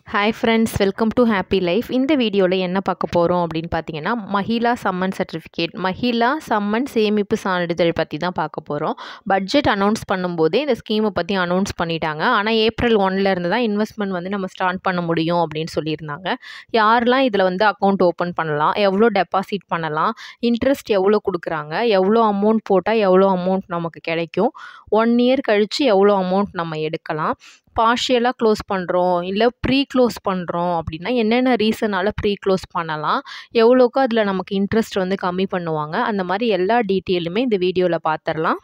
hi friends welcome to happy life இந்த வீடியோவில் என்ன பார்க்க போகிறோம் அப்படின்னு பார்த்தீங்கன்னா மஹிளா சம்மன் சர்டிஃபிகேட் மஹிளா சம்மன் சேமிப்பு சான்றிதழ் பற்றி தான் பார்க்க போகிறோம் பட்ஜெட் அனௌன்ஸ் பண்ணும்போதே இந்த ஸ்கீமை பற்றி அனௌன்ஸ் பண்ணிட்டாங்க ஆனால் ஏப்ரல் ஒன்ல இருந்து தான் இன்வெஸ்ட்மெண்ட் வந்து நம்ம ஸ்டார்ட் பண்ண முடியும் அப்படின்னு சொல்லியிருந்தாங்க யாரெல்லாம் இதில் வந்து அக்கௌண்ட் ஓப்பன் பண்ணலாம் எவ்வளோ டெபாசிட் பண்ணலாம் இன்ட்ரெஸ்ட் எவ்வளோ கொடுக்குறாங்க எவ்வளோ அமௌண்ட் போட்டால் எவ்வளோ அமௌண்ட் நமக்கு கிடைக்கும் ஒன் இயர் கழித்து எவ்வளோ அமௌண்ட் நம்ம எடுக்கலாம் பார்ஷியலாக க்ளோஸ் பண்ணுறோம் இல்லை ப்ரீ க்ளோஸ் பண்ணுறோம் அப்படின்னா என்னென்ன ரீசனால் ப்ரீ க்ளோஸ் பண்ணலாம் எவ்வளோக்கு அதில் நமக்கு இன்ட்ரெஸ்ட் வந்து கம்மி பண்ணுவாங்க அந்த மாதிரி எல்லா டீட்டெயிலுமே இந்த வீடியோவில் பார்த்துடலாம்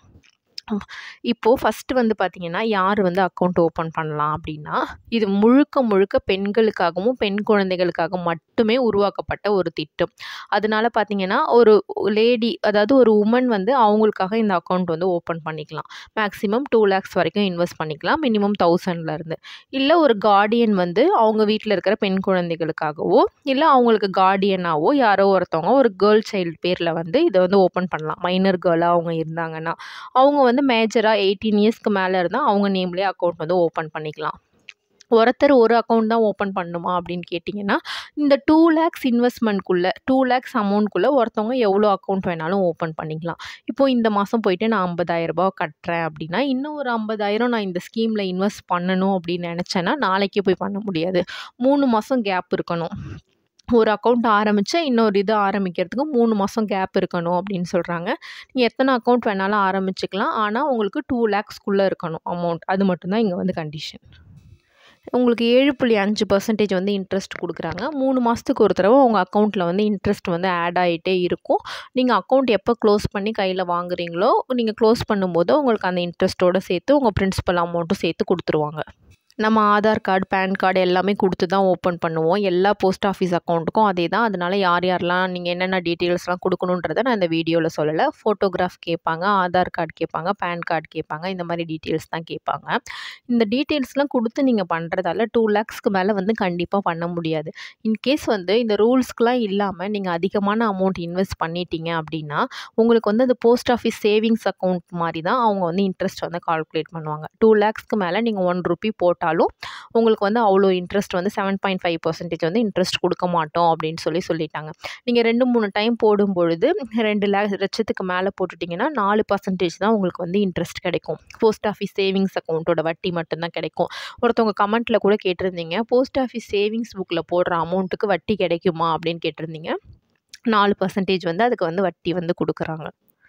இப்போது ஃபஸ்ட்டு வந்து பார்த்திங்கன்னா யார் வந்து அக்கௌண்ட் ஓப்பன் பண்ணலாம் அப்படின்னா இது முழுக்க முழுக்க பெண்களுக்காகவும் பெண் குழந்தைகளுக்காக மட்டுமே உருவாக்கப்பட்ட ஒரு திட்டம் அதனால பார்த்திங்கன்னா ஒரு லேடி அதாவது ஒரு உமன் வந்து அவங்களுக்காக இந்த அக்கௌண்ட் வந்து ஓப்பன் பண்ணிக்கலாம் மேக்ஸிமம் டூ லேக்ஸ் வரைக்கும் இன்வெஸ்ட் பண்ணிக்கலாம் மினிமம் தௌசண்ட்லேருந்து இல்லை ஒரு கார்டியன் வந்து அவங்க வீட்டில் இருக்கிற பெண் குழந்தைகளுக்காகவோ இல்லை அவங்களுக்கு கார்டியனாவோ யாரோ ஒருத்தவங்க ஒரு கேர்ள் சைல்டு பேரில் வந்து இதை வந்து ஓப்பன் பண்ணலாம் மைனர் கேர்ளாக அவங்க இருந்தாங்கன்னா அவங்க வந்து மேஜராக எயிட்டீன் இயர்ஸ்க்கு மேலே இருந்தால் அவங்க நேம்லேயே அக்கௌண்ட் வந்து ஓப்பன் பண்ணிக்கலாம் ஒருத்தர் ஒரு அக்கௌண்ட் தான் ஓப்பன் பண்ணணுமா அப்படின்னு கேட்டிங்கன்னா இந்த டூ லேக்ஸ் இன்வெஸ்ட்மெண்ட்குள்ளே டூ லேக்ஸ் அமௌண்ட்குள்ளே ஒருத்தவங்க எவ்வளோ அக்கௌண்ட் வேணாலும் ஓப்பன் பண்ணிக்கலாம் இப்போது இந்த மாதம் போயிட்டு நான் ஐம்பதாயிரரூபா கட்டுறேன் அப்படின்னா இன்னும் ஒரு ஐம்பதாயிரம் நான் இந்த ஸ்கீமில் இன்வெஸ்ட் பண்ணணும் அப்படின்னு நினச்சேன்னா நாளைக்கே போய் பண்ண முடியாது மூணு மாதம் கேப் இருக்கணும் ஒரு அக்கௌண்ட் ஆரம்பித்து இன்னொரு இது ஆரம்பிக்கிறதுக்கு மூணு மாதம் கேப் இருக்கணும் அப்படின்னு சொல்கிறாங்க நீங்கள் எத்தனை அக்கௌண்ட் வேணாலும் ஆரம்பிச்சுக்கலாம் ஆனால் உங்களுக்கு டூ லேக்ஸ்க்குள்ளே இருக்கணும் அமௌண்ட் அது மட்டும்தான் இங்கே வந்து கண்டிஷன் உங்களுக்கு ஏழு புள்ளி அஞ்சு பர்சன்டேஜ் வந்து இன்ட்ரெஸ்ட் கொடுக்குறாங்க மூணு மாதத்துக்கு ஒரு தடவை உங்கள் அக்கௌண்ட்டில் வந்து இன்ட்ரெஸ்ட் வந்து ஆட் ஆகிட்டே இருக்கும் நீங்கள் அக்கௌண்ட் எப்போ க்ளோஸ் பண்ணி கையில் வாங்குறீங்களோ நீங்கள் க்ளோஸ் பண்ணும்போது உங்களுக்கு அந்த இன்ட்ரெஸ்ட்டோடு சேர்த்து உங்கள் பிரின்சிபல் அமௌண்ட்டும் சேர்த்து கொடுத்துருவாங்க நம்ம ஆதார் கார்டு பேன் கார்டு எல்லாமே கொடுத்து தான் ஓப்பன் பண்ணுவோம் எல்லா போஸ்ட் ஆஃபீஸ் அக்கௌண்ட்டுக்கும் அதே தான் அதனால் யார் யாரெல்லாம் நீங்கள் என்னென்ன டீட்டெயில்ஸ்லாம் கொடுக்கணுன்றதை நான் இந்த வீடியோவில் சொல்லலை ஃபோட்டோகிராஃப் கேட்பாங்க ஆதார் கார்டு கேட்பாங்க பேன் கார்டு கேட்பாங்க இந்த மாதிரி டீட்டெயில்ஸ் தான் கேட்பாங்க இந்த டீட்டெயில்ஸ்லாம் கொடுத்து நீங்கள் பண்ணுறதால டூ லேக்ஸ்க்கு மேலே வந்து கண்டிப்பாக பண்ண முடியாது இன்கேஸ் வந்து இந்த ரூல்ஸ்க்கெலாம் இல்லாமல் நீங்கள் அதிகமான அமௌண்ட் இன்வெஸ்ட் பண்ணிட்டீங்க அப்படின்னா உங்களுக்கு வந்து அந்த போஸ்ட் ஆஃபீஸ் சேவிங்ஸ் அக்கௌண்ட் மாதிரி தான் அவங்க வந்து இன்ட்ரெஸ்ட் வந்து கால்குலேட் பண்ணுவாங்க டூ லேக்ஸ்க்கு மேலே நீங்கள் ஒன் ருபி போட்டு போட்டாலும் உங்களுக்கு வந்து அவ்வளோ இன்ட்ரெஸ்ட் வந்து செவன் பாயிண்ட் ஃபைவ் பர்சன்டேஜ் வந்து இன்ட்ரெஸ்ட் கொடுக்க மாட்டோம் அப்படின்னு சொல்லி சொல்லிட்டாங்க நீங்கள் ரெண்டு மூணு டைம் போடும் பொழுது ரெண்டு லேக் லட்சத்துக்கு மேலே போட்டுட்டிங்கன்னா நாலு பர்சன்டேஜ் தான் உங்களுக்கு வந்து இன்ட்ரெஸ்ட் கிடைக்கும் போஸ்ட் ஆஃபீஸ் சேவிங்ஸ் அக்கௌண்ட்டோட வட்டி மட்டும்தான் கிடைக்கும் ஒருத்தவங்க கமெண்ட்டில் கூட கேட்டிருந்தீங்க போஸ்ட் ஆஃபீஸ் சேவிங்ஸ் புக்கில் போடுற அமௌண்ட்டுக்கு வட்டி கிடைக்குமா அப்படின்னு கேட்டிருந்தீங்க நாலு பர்சன்டேஜ் வந்து அதுக்கு வந்து வட்டி வந்து கொடுக்குறாங்க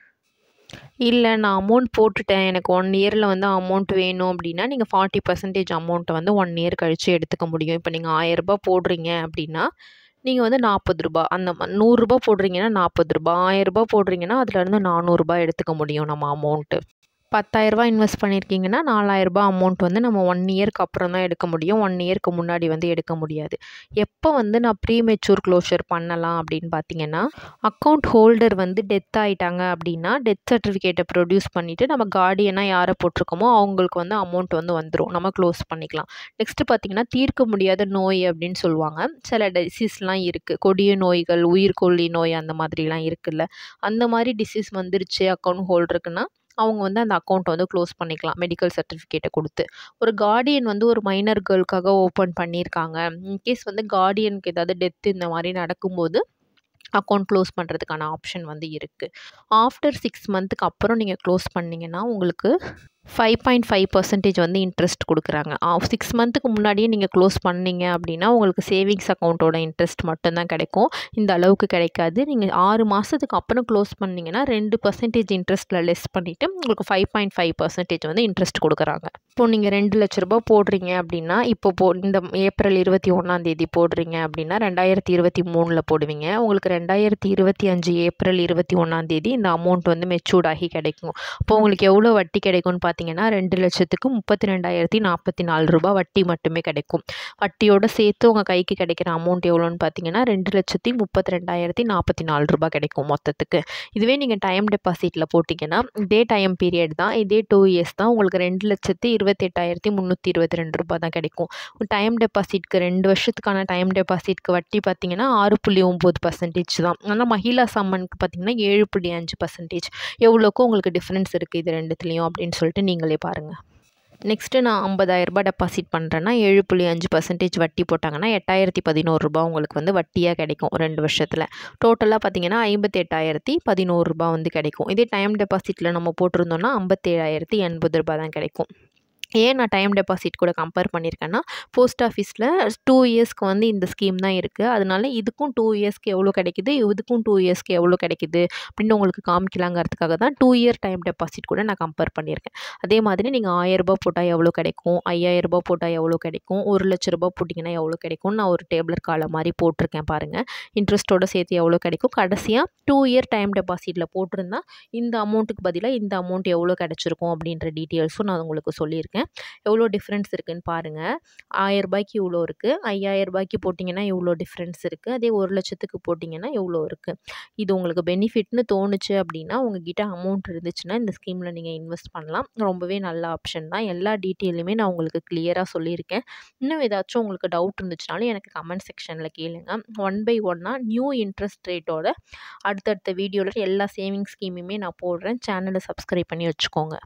இல்லை நான் அமௌண்ட் போட்டுட்டேன் எனக்கு ஒன் இயரில் வந்து அமௌண்ட் வேணும் அப்படின்னா நீங்கள் ஃபார்ட்டி பர்சன்டேஜ் அமௌண்ட்டை வந்து ஒன் இயர் கழித்து எடுத்துக்க முடியும் இப்போ நீங்கள் ஆயரரூபா போடுறீங்க அப்படின்னா நீங்கள் வந்து நாற்பது ரூபா அந்த நூறுரூபா போடுறீங்கன்னா நாற்பது ரூபா ஆயரரூபா போடுறீங்கன்னா அதுலேருந்து நானூறுரூபா எடுத்துக்க முடியும் நம்ம அமௌண்ட்டு பத்தாயிரரூபா இன்வெஸ்ட் பண்ணியிருக்கீங்கன்னா நாலாயிரரூபா அமௌண்ட் வந்து நம்ம ஒன் இயர்க்கு அப்புறம் தான் எடுக்க முடியும் ஒன் இயர்க்கு முன்னாடி வந்து எடுக்க முடியாது எப்போ வந்து நான் ப்ரீ மெச்சூர் க்ளோஷர் பண்ணலாம் அப்படின்னு பார்த்தீங்கன்னா அக்கௌண்ட் ஹோல்டர் வந்து டெத் ஆகிட்டாங்க அப்படின்னா டெத் சர்டிஃபிகேட்டை ப்ரொடியூஸ் பண்ணிவிட்டு நம்ம கார்டியனாக யாரை போட்டிருக்கோமோ அவங்களுக்கு வந்து அமௌண்ட் வந்து வந்துடும் நம்ம க்ளோஸ் பண்ணிக்கலாம் நெக்ஸ்ட்டு பார்த்தீங்கன்னா தீர்க்க முடியாத நோய் அப்படின்னு சொல்லுவாங்க சில டிசீஸ்லாம் இருக்குது கொடிய நோய்கள் உயிர்கொல்லி நோய் அந்த மாதிரிலாம் இருக்குல்ல அந்த மாதிரி டிசீஸ் வந்துருச்சு அக்கௌண்ட் ஹோல்டருக்குன்னா அவங்க வந்து அந்த அக்கௌண்ட்டை வந்து க்ளோஸ் பண்ணிக்கலாம் மெடிக்கல் சர்டிஃபிகேட்டை கொடுத்து ஒரு கார்டியன் வந்து ஒரு மைனர் கேர்ளுக்காக ஓப்பன் பண்ணியிருக்காங்க இன்கேஸ் வந்து கார்டியனுக்கு ஏதாவது டெத் இந்த மாதிரி நடக்கும்போது அக்கௌண்ட் க்ளோஸ் பண்ணுறதுக்கான ஆப்ஷன் வந்து இருக்குது ஆஃப்டர் சிக்ஸ் மந்த்துக்கு அப்புறம் நீங்கள் க்ளோஸ் பண்ணிங்கன்னா உங்களுக்கு ஃபைவ் பாயிண்ட் ஃபைவ் பர்சன்டேஜ் வந்து இன்ட்ரெஸ்ட் கொடுக்குறாங்க சிக்ஸ் மந்த்துக்கு முன்னாடியே நீங்கள் க்ளோஸ் பண்ணீங்க அப்படின்னா உங்களுக்கு சேவிங்ஸ் அக்கௌண்ட்டோட இன்ட்ரெஸ்ட் மட்டும்தான் கிடைக்கும் இந்த அளவுக்கு கிடைக்காது நீங்கள் ஆறு மாதத்துக்கு அப்புறம் க்ளோஸ் பண்ணிங்கன்னா ரெண்டு பர்சன்டேஜ் இன்ட்ரெஸ்ட்டில் லெஸ் பண்ணிவிட்டு உங்களுக்கு ஃபைவ் பாயிண்ட் ஃபைவ் பர்சன்டேஜ் வந்து இன்ட்ரெஸ்ட் கொடுக்குறாங்க இப்போ நீங்கள் ரெண்டு லட்ச ரூபா போடுறீங்க அப்படின்னா இப்போ போ இந்த ஏப்ரல் இருபத்தி ஒன்றாந்தேதி போடுறீங்க அப்படின்னா ரெண்டாயிரத்தி இருபத்தி மூணில் போடுவீங்க உங்களுக்கு ரெண்டாயிரத்தி இருபத்தி அஞ்சு ஏப்ரல் இருபத்தி ஒன்றாந்தேதி இந்த அமௌண்ட் வந்து மெச்சூர்ட் ஆகி கிடைக்கும் இப்போ உங்களுக்கு எவ்வளோ வட்டி கிடைக்கும்னு பார்த்தீங்கன்னா ரெண்டு லட்சத்துக்கு முப்பத்தி ரெண்டாயிரத்தி நாற்பத்தி நாலு ரூபா வட்டி மட்டுமே கிடைக்கும் வட்டியோட சேர்த்து உங்கள் கைக்கு கிடைக்கிற அமௌண்ட் எவ்வளோன்னு பார்த்தீங்கன்னா ரெண்டு லட்சத்தி முப்பத்தி ரெண்டாயிரத்தி நாற்பத்தி நாலு ரூபா கிடைக்கும் மொத்தத்துக்கு இதுவே நீங்கள் டைம் டெபாசிட்டில் போட்டிங்கன்னா இதே டைம் பீரியட் தான் இதே டூ இயர்ஸ் தான் உங்களுக்கு ரெண்டு லட்சத்தி இருபத்தெட்டாயிரத்தி முந்நூற்றி இருபத்தி ரெண்டு ரூபா தான் கிடைக்கும் டைம் டெபாசிட்க்கு ரெண்டு வருஷத்துக்கான டைம் டெபாசிட்க்கு வட்டி பார்த்தீங்கன்னா ஆறு புள்ளி ஒம்பது பர்சன்டேஜ் தான் ஆனால் மஹிளா சம்மனுக்கு பார்த்தீங்கன்னா ஏழு புள்ளி அஞ்சு பர்சன்டேஜ் எவ்வளோக்கும் உங்களுக்கு டிஃப்ரென்ஸ் இருக்குது இது ரெண்டுத்துலேயும் அப்படின்னு சொல்லிட்டு நீங்களே பாருங்கள் நெக்ஸ்ட்டு நான் ஐம்பதாயிரரூபா டெபாசிட் பண்ணுறேன்னா ஏழு புள்ளி அஞ்சு பர்சன்டேஜ் வட்டி போட்டாங்கன்னா எட்டாயிரத்தி பதினோருபா உங்களுக்கு வந்து வட்டியாக கிடைக்கும் ரெண்டு வருஷத்தில் டோட்டலாக பார்த்தீங்கன்னா ஐம்பத்தி எட்டாயிரத்தி பதினோருபா வந்து கிடைக்கும் இதே டைம் டெபாசிட்டில் நம்ம போட்டிருந்தோம்னா ஐம்பத்தேழாயிரத்தி எண்பது ரூபா தான் கிடைக்கும் ஏன் நான் டைம் டெபாசிட் கூட கம்பேர் பண்ணியிருக்கேன்னா போஸ்ட் ஆஃபீஸில் டூ இயர்ஸ்க்கு வந்து இந்த ஸ்கீம் தான் இருக்குது அதனால இதுக்கும் டூ இயர்ஸ்க்கு எவ்வளோ கிடைக்குது இதுக்கும் டூ இயர்ஸ்க்கு எவ்வளோ கிடைக்குது அப்படின்னு உங்களுக்கு காமிக்கலாங்கிறதுக்காக தான் டூ இயர் டைம் டெபாசிட் கூட நான் கம்பேர் பண்ணியிருக்கேன் அதே மாதிரி நீங்கள் ஆயிரரூபா போட்டால் எவ்வளோ கிடைக்கும் ஐயாயிரரூபா போட்டால் எவ்வளோ கிடைக்கும் ஒரு லட்ச ரூபா போட்டிங்கன்னா எவ்வளோ கிடைக்கும் நான் ஒரு டேபிளர் காலை மாதிரி போட்டிருக்கேன் பாருங்கள் இன்ட்ரெஸ்ட்டோட சேர்த்து எவ்வளோ கிடைக்கும் கடைசியாக டூ இயர் டைம் டெபாசிட்டில் போட்டிருந்தா இந்த அமௌண்ட்டுக்கு பதிலாக இந்த அமௌண்ட் எவ்வளோ கிடச்சிருக்கும் அப்படின்ற டீட்டெயில்ஸும் நான் உங்களுக்கு சொல்லியிருக்கேன் எவ்வளோ டிஃப்ரென்ஸ் இருக்குதுன்னு பாருங்கள் ஆயரரூபாய்க்கு இவ்வளோ இருக்குது ஐயாயிரரூபாய்க்கு போட்டிங்கன்னா இவ்வளோ டிஃப்ரென்ஸ் இருக்குது அதே ஒரு லட்சத்துக்கு போட்டிங்கன்னா எவ்வளோ இருக்குது இது உங்களுக்கு பெனிஃபிட்னு தோணுச்சு அப்படின்னா உங்ககிட்ட அமௌண்ட் இருந்துச்சுன்னா இந்த ஸ்கீமில் நீங்கள் இன்வெஸ்ட் பண்ணலாம் ரொம்பவே நல்ல ஆப்ஷன் தான் எல்லா டீட்டெயிலுமே நான் உங்களுக்கு கிளியராக சொல்லியிருக்கேன் இன்னும் ஏதாச்சும் உங்களுக்கு டவுட் இருந்துச்சுனாலும் எனக்கு கமெண்ட் செக்ஷனில் கேளுங்க ஒன் பை ஒன்னாக நியூ இன்ட்ரெஸ்ட் ரேட்டோட அடுத்தடுத்த வீடியோவில் எல்லா சேவிங் ஸ்கீமுமே நான் போடுறேன் சேனலை சப்ஸ்கிரைப் பண்ணி வச்சுக்கோங்க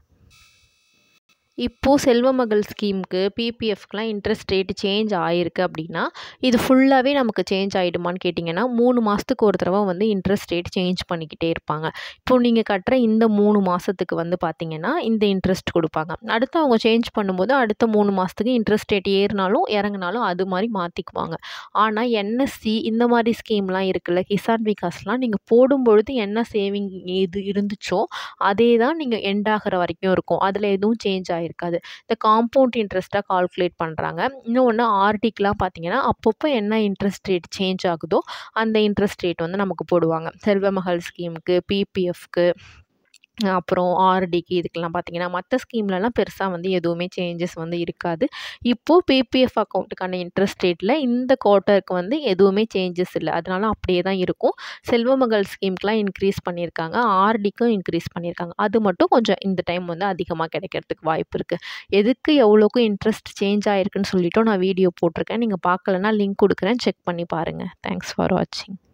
இப்போது செல்வ மகள் ஸ்கீமுக்கு பிபிஎஃப்க்குலாம் இன்ட்ரெஸ்ட் ரேட்டு சேஞ்ச் ஆகிருக்கு அப்படின்னா இது ஃபுல்லாகவே நமக்கு சேஞ்ச் ஆகிடுமான்னு கேட்டிங்கன்னா மூணு மாதத்துக்கு ஒரு தடவை வந்து இன்ட்ரெஸ்ட் ரேட் சேஞ்ச் பண்ணிக்கிட்டே இருப்பாங்க இப்போது நீங்கள் கட்டுற இந்த மூணு மாதத்துக்கு வந்து பார்த்திங்கன்னா இந்த இன்ட்ரெஸ்ட் கொடுப்பாங்க அடுத்து அவங்க சேஞ்ச் பண்ணும்போது அடுத்த மூணு மாதத்துக்கு இன்ட்ரெஸ்ட் ரேட் ஏறினாலும் இறங்கினாலும் அது மாதிரி மாற்றிக்குவாங்க ஆனால் என்எஸ்சி இந்த மாதிரி ஸ்கீம்லாம் இருக்குல்ல கிசான் விகாஸ்லாம் நீங்கள் போடும்பொழுது என்ன சேவிங் இது இருந்துச்சோ அதே தான் நீங்கள் எண்ட் ஆகிற வரைக்கும் இருக்கும் அதில் எதுவும் சேஞ்ச் ஆகிருக்காது இந்த காம்பவுண்ட் இன்ட்ரெஸ்ட்டாக கால்குலேட் பண்ணுறாங்க இன்னொன்று ஆர்டிக்கெலாம் பார்த்தீங்கன்னா அப்பப்போ என்ன இன்ட்ரெஸ்ட் ரேட் சேஞ்ச் ஆகுதோ அந்த இன்ட்ரெஸ்ட் ரேட் வந்து நமக்கு போடுவாங்க செல்வ மகள் ஸ்கீமுக்கு பிபிஎஃப்க்கு அப்புறம் ஆர்டிக்கு இதுக்கெல்லாம் பார்த்தீங்கன்னா மற்ற ஸ்கீம்லலாம் பெருசாக வந்து எதுவுமே சேஞ்சஸ் வந்து இருக்காது இப்போது பிபிஎஃப் அக்கௌண்ட்டுக்கான இன்ட்ரெஸ்ட் ரேட்டில் இந்த குவார்ட்டருக்கு வந்து எதுவுமே சேஞ்சஸ் இல்லை அதனால அப்படியே தான் இருக்கும் செல்வ மகள் ஸ்கீமுக்கெலாம் இன்க்ரீஸ் பண்ணியிருக்காங்க ஆர்டிக்கும் இன்க்ரீஸ் பண்ணியிருக்காங்க அது மட்டும் கொஞ்சம் இந்த டைம் வந்து அதிகமாக கிடைக்கிறதுக்கு வாய்ப்பு இருக்குது எதுக்கு எவ்வளோக்கும் இன்ட்ரெஸ்ட் சேஞ்ச் ஆகிருக்குன்னு சொல்லிவிட்டு நான் வீடியோ போட்டிருக்கேன் நீங்கள் பார்க்கலன்னா லிங்க் கொடுக்குறேன் செக் பண்ணி பாருங்கள் தேங்க்ஸ் ஃபார் வாட்சிங்